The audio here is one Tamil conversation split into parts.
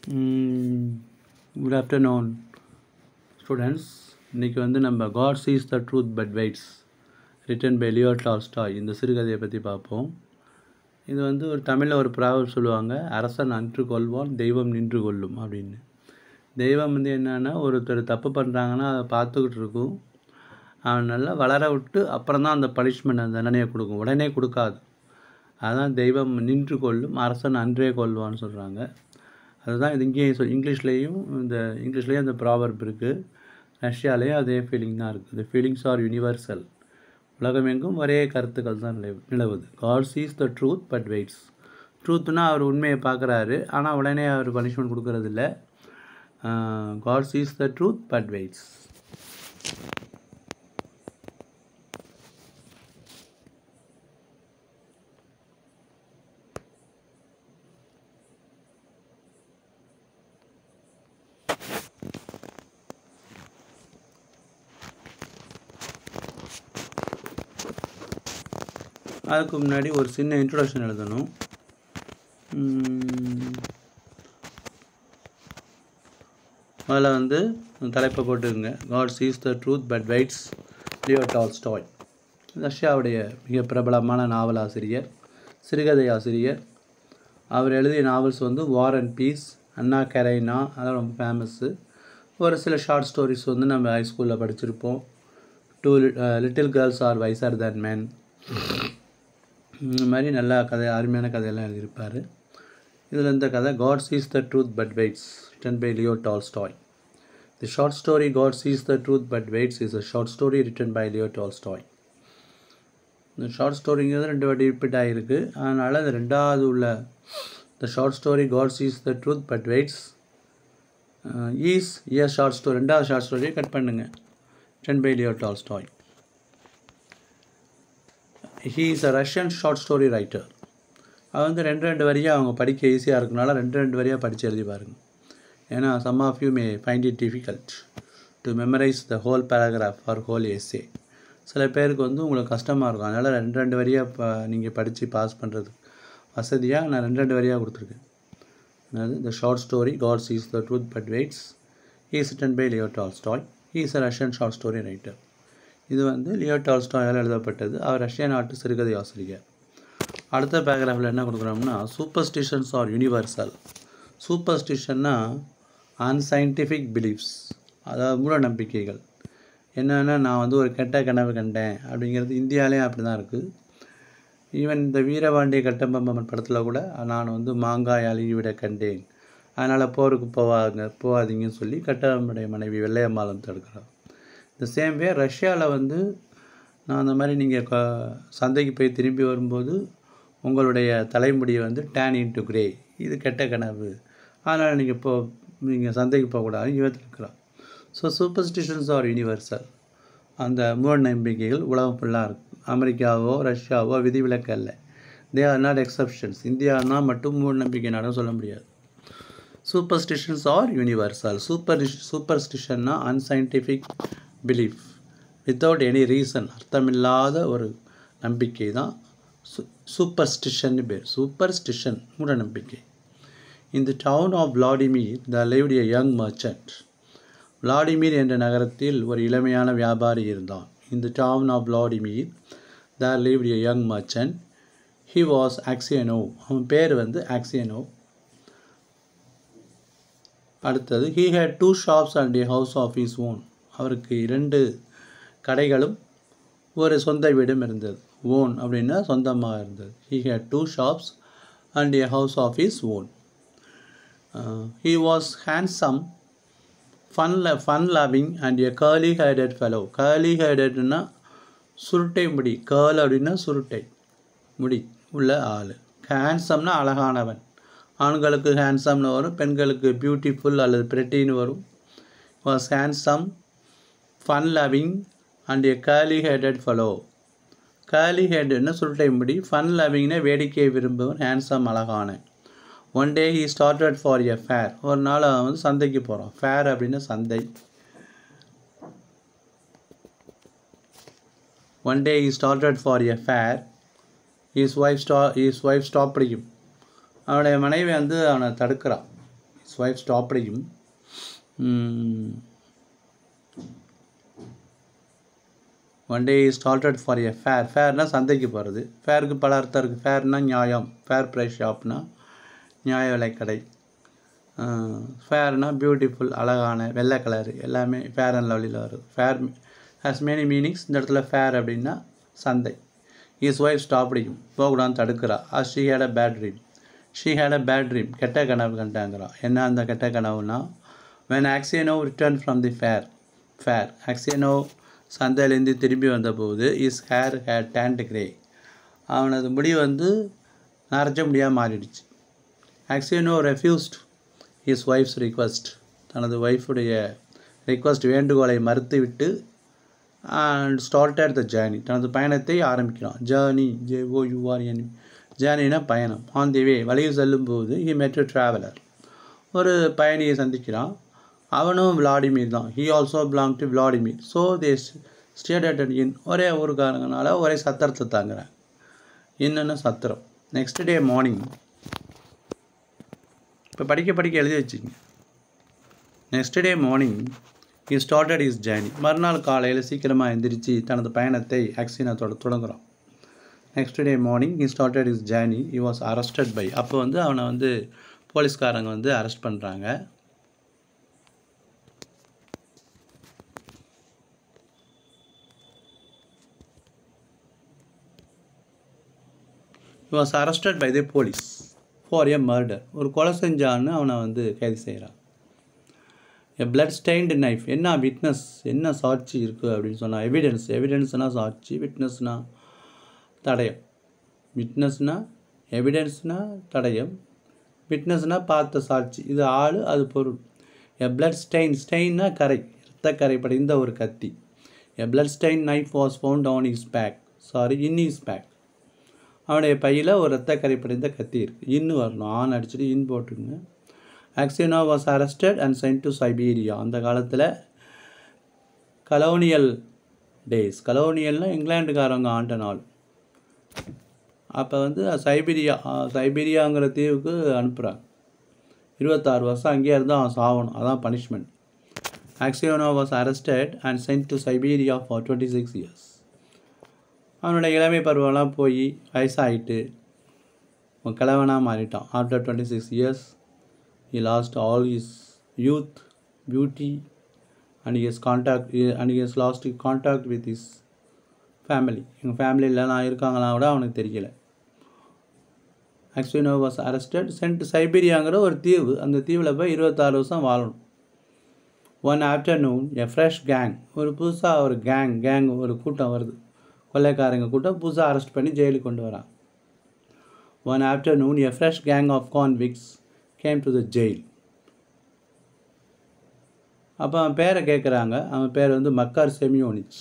குட் ஆஃப்டர்நூன் ஸ்டூடெண்ட்ஸ் இன்றைக்கி வந்து நம்ம God sees the truth but waits written by Leo Tolstoy இந்த சிறுகதையை பற்றி பார்ப்போம் இது வந்து ஒரு தமிழில் ஒரு ப்ராவல் சொல்லுவாங்க அரசன் அன்று கொள்வான் தெய்வம் நின்று கொள்ளும் அப்படின்னு தெய்வம் வந்து என்னென்னா ஒருத்தர் தப்பு பண்ணுறாங்கன்னா அதை பார்த்துக்கிட்டு இருக்கும் அவன் நல்லா வளர விட்டு அப்புறம் தான் அந்த பனிஷ்மெண்ட் அந்த தண்டனையை கொடுக்கும் உடனே கொடுக்காது அதான் தெய்வம் நின்று கொள்ளும் அரசன் அன்றே கொள்வான்னு சொல்கிறாங்க அதுதான் இது இங்கேயும் சொல் இங்கிலீஷ்லேயும் இந்த இங்கிலீஷ்லேயும் அந்த ப்ராவர்ப் இருக்குது ரஷ்யாலேயும் அதே ஃபீலிங் தான் இருக்குது இந்த ஃபீலிங்ஸ் ஆர் யூனிவர்சல் உலகமெங்கும் ஒரே கருத்துக்கள் தான் நிலவு நிலவுது God sees the truth but waits ட்ரூத்னா அவர் உண்மையை பார்க்குறாரு ஆனால் உடனே அவர் பனிஷ்மெண்ட் கொடுக்கறதில்ல God sees the truth but waits அதுக்கு முன்னாடி ஒரு சின்ன இன்ட்ரொடக்ஷன் எழுதணும் அதில் வந்து தலைப்பை போட்டுருங்க God sees the truth but waits Leo Tolstoy ரஷ்யாவுடைய மிக பிரபலமான நாவல் ஆசிரியர் சிறுகதை ஆசிரியர் அவர் எழுதிய நாவல்ஸ் வந்து வார் அண்ட் பீஸ் அண்ணா கரைனா அதெல்லாம் ரொம்ப ஃபேமஸ்ஸு ஒரு சில ஷார்ட் ஸ்டோரிஸ் வந்து நம்ம ஹைஸ்கூலில் படிச்சிருப்போம் two little girls are wiser than men இந்த மாதிரி நல்லா கதை அருமையான கதையெல்லாம் எழுதியிருப்பார் இதில் இந்த கதை God sees the truth but waits written by Leo Tolstoy the short story God sees the truth but waits is a short story written by Leo Tolstoy இந்த ஷார்ட் ஸ்டோரிங்கிறது ரெண்டு வாட்டி ரிப்பீட் ஆகிருக்கு அதனால் அந்த ரெண்டாவது உள்ள the short story God sees the truth but waits is year short story ரெண்டாவது ஷார்ட் ஸ்டோரியை கட் பண்ணுங்கள் written by Leo Tolstoy he is a Russian short story writer அது வந்து ரெண்டு ரெண்டு வரியாக அவங்க படிக்க ஈஸியாக இருக்கனால ரெண்டு ரெண்டு வரியாக படித்து எழுதி பாருங்க ஏன்னா some of you may find it difficult to memorise the whole paragraph or whole essay சில பேருக்கு வந்து உங்களுக்கு கஷ்டமாக இருக்கும் அதனால் ரெண்டு ரெண்டு வரியாக ப நீங்கள் படித்து பாஸ் பண்ணுறதுக்கு வசதியாக நான் ரெண்டு ரெண்டு வரியாக கொடுத்துருக்கேன் அதாவது the short story God sees the truth but waits is written by Leo Tolstoy is a Russian short story writer இது வந்து லியோ டால்ஸ்டாயால் எழுதப்பட்டது அவர் ரஷ்ய நாட்டு சிறுகதை ஆசிரியர் அடுத்த பேராகிராஃபில் என்ன கொடுக்குறோம்னா சூப்பர்ஸ்டிஷன்ஸ் ஆர் யூனிவர்சல் சூப்பர்ஸ்டிஷன்னா அன்சைன்டிஃபிக் பிலீஃப்ஸ் அதாவது மூட நம்பிக்கைகள் என்னென்னா நான் வந்து ஒரு கெட்ட கனவு கண்டேன் அப்படிங்கிறது இந்தியாவிலேயும் அப்படி தான் இருக்குது ஈவன் இந்த வீரபாண்டிய கட்டபொம்மன் படத்தில் கூட நான் வந்து மாங்காய் அழுகி விட கண்டேன் அதனால் போருக்கு போவாங்க போகாதீங்கன்னு சொல்லி கட்டபொம்மனுடைய மனைவி வெள்ளையம்மாளம் தடுக்கிறார் இந்த சேம் வே ரஷ்யாவில் வந்து நான் அந்த மாதிரி நீங்கள் க சந்தைக்கு போய் திரும்பி வரும்போது உங்களுடைய தலைமுடியை வந்து டேன் இன்டு கிரே இது கெட்ட கனவு அதனால் நீங்கள் இப்போ நீங்கள் சந்தைக்கு போகக்கூடாது இவத்தில் இருக்கிறான் ஸோ சூப்பர்ஸ்டிஷன்ஸ் ஆர் யூனிவர்சல் அந்த மூட நம்பிக்கைகள் உலகம் ஃபுல்லாக இருக்கும் அமெரிக்காவோ ரஷ்யாவோ விதிவிலக்கு அல்ல தே ஆர் நாட் எக்ஸப்ஷன்ஸ் இந்தியானா மட்டும் மூட நம்பிக்கை நாடும் சொல்ல முடியாது சூப்பர்ஸ்டிஷன்ஸ் ஆர் யூனிவர்சல் சூப்பர் சூப்பர்ஸ்டிஷன்னா unscientific belief without any reason அர்த்தமில்லாத ஒரு நம்பிக்கை தான் சூ சூப்பர்ஸ்டிஷன் பேர் சூப்பர்ஸ்டிஷன் மூட நம்பிக்கை இந்த town of Vladimir the lived a young merchant Vladimir என்ற நகரத்தில் ஒரு இளமையான வியாபாரி இருந்தான் இந்த town of Vladimir the lived a young merchant he was Aksionov அவன் பேர் வந்து ஆக்சியனோ அடுத்தது he had two shops and a house of his own அவருக்கு இரண்டு கடைகளும் ஒரு சொந்த வீடும் இருந்தது ஓன் அப்படின்னா சொந்தமாக இருந்தது he had two shops and a house of his own he was handsome fun ல fun loving and a curly headed fellow curly ஹேடட்னா சுருட்டை முடி கேர்ள் அப்படின்னா சுருட்டை முடி உள்ள ஆள் ஹேண்ட்ஸம்னா அழகானவன் ஆண்களுக்கு ஹேண்ட்ஸம்னு வரும் பெண்களுக்கு பியூட்டிஃபுல் அல்லது பிரெட்டின்னு வரும் was handsome fun loving and a curly headed fellow curly ஹேடுன்னா சுருட்டை முடி ஃபன் லவிங்னா வேடிக்கையை விரும்புவன் ஹேண்ட்ஸம் அழகான one day he started for a fair ஒரு நாள் அவன் வந்து சந்தைக்கு போகிறான் ஃபேர் அப்படின்னா சந்தை one day he started for a fair his wife ஸ்டா இஸ் ஒய்ஃப் ஸ்டாப் பிடிக்கும் அவனுடைய மனைவி வந்து அவனை தடுக்கிறான் ஒய்ஃப் ஸ்டாப்டையும் one day started for a fair ஃபேர்னால் சந்தைக்கு போகிறது ஃபேருக்கு பல அர்த்தம் இருக்குது ஃபேர்னா நியாயம் ஃபேர் ப்ரைஸ் ஷாப்னா நியாய விலைக்கடை ஃபேர்னா பியூட்டிஃபுல் அழகான வெள்ளை கலர் எல்லாமே ஃபேர் அண்ட் லவ்லியில் வருது ஃபேர் ஹேஸ் மெனி மீனிங்ஸ் இந்த இடத்துல ஃபேர் அப்படின்னா சந்தை இஸ் ஒய்ஃப் ஸ்டாப்டியும் போகக்கூடாதுன்னு தடுக்கிறா ah she had a bad dream she had a bad dream கெட்ட கனவு கண்டாங்கிறான் என்ன அந்த கெட்ட கனவுனா when Aksionov return from the fair fair Aksionov சந்தையிலேருந்து திரும்பி வந்தபோது his hair hair turned grey அவனது முடி வந்து நரைச்ச முடியாக மாறிடுச்சு Aksionov refused his wife's request தனது ஒய்ஃபுடைய ரிக்வஸ்ட் வேண்டுகோளை மறுத்துவிட்டு அண்ட் ஸ்டார்டட் த ஜேர்னி தனது பயணத்தை ஆரம்பிக்கிறான் ஜேர்னி ஜே ஓ யூஆர்என் ஜேர்னினா பயணம் ஆன் தி வே வழியில் செல்லும்போது ஹி மெட் ட்ராவலர் ஒரு பயணியை சந்திக்கிறான் அவனும் விளாடிமீர் தான் he also belong to Vladimir so they stayed at inn ஒரே ஊருக்காரங்கனால ஒரே சத்திரத்தை தாங்குறேன் இன்னொன்று சத்திரம் நெக்ஸ்ட் டே மார்னிங் இப்போ படிக்க படிக்க எழுதி வச்சுங்க next day morning he started his journey மறுநாள் காலையில் சீக்கிரமாக எந்திரிச்சு தனது பயணத்தை ஆக்சினத்தோட தொடங்குறான் next day morning he started his journey he was arrested by அப்போ வந்து அவனை வந்து போலீஸ்காரங்க வந்து அரெஸ்ட் பண்ணுறாங்க he was arrested by the police for a murder ஒரு கொலை செஞ்சான்னு அவனை வந்து கைது செய்கிறான் எ பிளட் ஸ்டெயின்டு நைஃப் என்ன விட்னஸ் என்ன சாட்சி இருக்குது அப்படின்னு சொன்னால் எவிடன்ஸ் எவிடன்ஸ்னால் சாட்சி விட்னஸ்னால் தடயம் விட்னஸ்னால் எவிடன்ஸ்னால் தடயம் விட்னஸ்னால் பார்த்த சாட்சி இது ஆள் அது பொருள் எ பிளட் ஸ்டெயின் ஸ்டெயின்னா கரை இரத்த கரை படிந்த ஒரு கத்தி a blood stain knife was found on his bag sorry in his bag அவனுடைய பையில் ஒரு இரத்த கரை படிந்த கத்தி இருக்குது இன்னு வரணும் ஆன் அடிச்சுட்டு இன் போட்டுங்க Aksionov was arrested and sent to Siberia அந்த காலத்தில் கலோனியல் டேஸ் கலோனியல்னால் இங்கிலாண்டுக்காரவங்க ஆண்ட நாள் அப்போ வந்து சைபீரியா சைபீரியாங்கிற தீவுக்கு அனுப்புகிறாங்க இருபத்தாறு வருஷம் அங்கேயே இருந்தால் அவன் சாகணும் அதான் punishment Aksionov was arrested and sent to Siberia for twenty six years அவனோட இளமை பருவம்லாம் போய் வயசாகிட்டு கிழவனாக மாறிட்டான் after twenty six years he lost all his youth, beauty, and he has contact and he has lost contact with his family. எங்கள் ஃபேமிலியில் நான் இருக்காங்களா கூட அவனுக்கு தெரியல actually no was arrested sent சைபீரியாங்கிற ஒரு தீவு அந்த தீவில் போய் இருபத்தாறு வருஷம் வாழணும் one afternoon a fresh gang ஒரு புதுசாக ஒரு கேங் கேங் ஒரு கூட்டம் வருது கொள்ளைக்காரங்க கூட்டம் புதுசாக அரெஸ்ட் பண்ணி ஜெயிலுக்கு கொண்டு வரான் one afternoon a fresh gang of convicts came to the jail அப்போ அவன் பேரை கேட்குறாங்க அவன் பேர் வந்து Makar Semyonich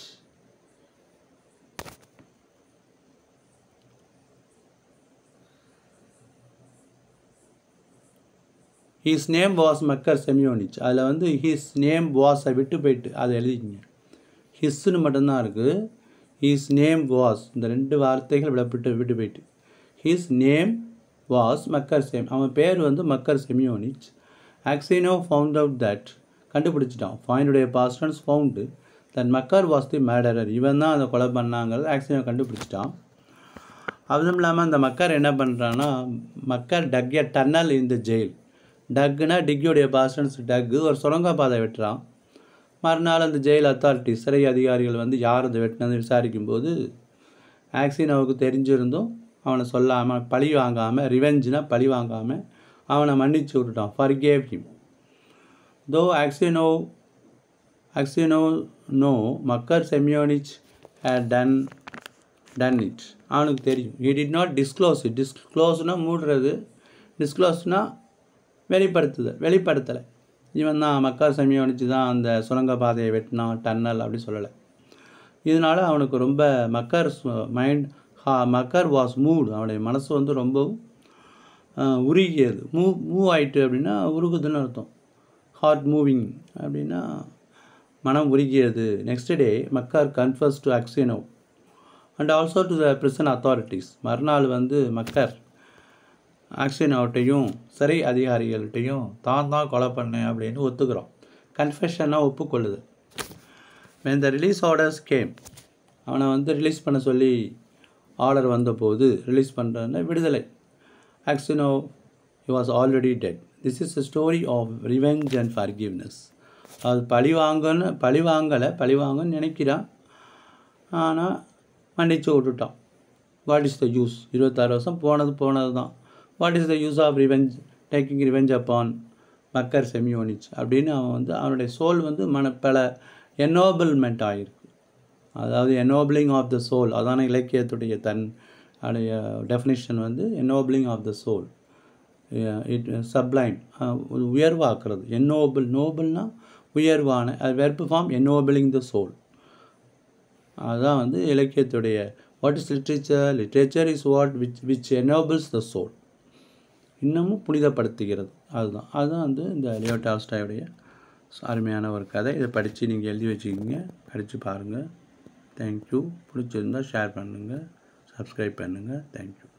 his name was Makar Semyonich அதில் வந்து ஹீஸ் நேம் வாஸை விட்டு போயிட்டு அதை எழுதிக்கிங்க ஹிஸ்ஸுன்னு மட்டும்தான் இருக்குது ஹீஸ் நேம் வாஸ் இந்த ரெண்டு வார்த்தைகள் விடப்பட்டு விட்டு போயிட்டு ஹீஸ் நேம் வாஸ் மக்கர் செம் அவன் பேர் வந்து Makar Semyonich Aksionov found out that கண்டுபிடிச்சிட்டான் ஃபைனுடைய பாஸ்டன்ஸ் ஃபவுண்டு தன் மக்கர் வாஸ் தி மேடரர் இவன் தான் அதை கொலை பண்ணாங்கிறது ஆக்சினோ கண்டுபிடிச்சிட்டான் அதுவும் இல்லாமல் அந்த மக்கர் என்ன பண்ணுறான்னா மக்கர் டக் எ டன்னல் இந்த ஜெயில் டக்குனா டிக்கியோடைய பாஸ்டன்ஸ் டக்கு ஒரு சுரங்கப்பாதை வெட்டுறான் மறுநாள் அந்த ஜெயில் அத்தாரிட்டி சிறை அதிகாரிகள் வந்து யார் அதை வெட்டினது விசாரிக்கும்போது ஆக்சினோவுக்கு தெரிஞ்சிருந்தும் அவனை சொல்லாமல் பழி வாங்காமல் ரிவெஞ்சுனா பழி வாங்காமல் அவனை மன்னிச்சு விட்டுட்டான் forgave him though Aksionov Aksionov know Makar Semyonich had done done it அவனுக்கு தெரியும் he did not disclose it டிஸ்க்ளோஸ்னால் மூடுறது டிஸ்க்ளோஸ்னால் வெளிப்படுத்துதல் வெளிப்படுத்தலை இவன் தான் மக்கர் செமியோனிச்சு தான் அந்த சுரங்க பாதையை வெட்டினான் டன்னல் அப்படி சொல்லலை இதனால் அவனுக்கு ரொம்ப மக்கர் மைண்ட் ஹா மக்கர் வாஸ் மூட் அவனுடைய மனசு வந்து ரொம்பவும் உருகியது மூவ் மூவ் ஆயிட்டு அப்படின்னா உருகுதுன்னு அர்த்தம் ஹார்ட் மூவிங் அப்படின்னா மனம் உருகியது next day Makar confesses to Aksionov and also to the prison authorities மறுநாள் வந்து மக்கர் ஆக்சினோட்டையும் சிறை அதிகாரிகள்கிட்டையும் தான் தான் கொலை பண்ணேன் அப்படின்னு ஒத்துக்கிறோம் கன்ஃபெஷனாக ஒப்புக்கொள்ளுது when the release orders came அவனை வந்து ரிலீஸ் பண்ண சொல்லி ஆர்டர் வந்தபோது ரிலீஸ் பண்ணுறதுனா விடுதலை ஆக்சினோ he was already dead this is a story of revenge and forgiveness அது பழி வாங்கன்னு பழி வாங்கலை பழி வாங்கன்னு நினைக்கிறான் ஆனால் மன்னிச்சு விட்டுட்டான் வாட் இஸ் த யூஸ் இருபத்தாறு வருஷம் போனது போனது தான் what is the use of revenge taking revenge upon Makar Semyonich அப்படின்னு அவன் வந்து அவனுடைய சோல் வந்து மன பல என்னோபிள்மெண்ட் ஆகிருக்கு அதாவது என்னோபிளிங் ஆஃப் த சோல் அதான இலக்கியத்துடைய தன் உடைய டெஃபினிஷன் வந்து ennobling of the soul it sublime உயர்வாக்குறது என்னோபிள் நோபிள்னா உயர்வான அது verb form ennobling the soul அதுதான் வந்து இலக்கியத்துடைய what is literature literature is what which which ennobles the soul இன்னமும் புனிதப்படுத்துகிறது அதுதான் அதுதான் வந்து இந்த லியோ டால்ஸ்டாயுடைய அருமையான ஒரு கதை இதை படித்து நீங்கள் எழுதி வச்சுக்கிங்க படித்து பாருங்கள் தேங்க்யூ பிடிச்சிருந்தா ஷேர் பண்ணுங்கள் சப்ஸ்கிரைப் பண்ணுங்கள் தேங்க்யூ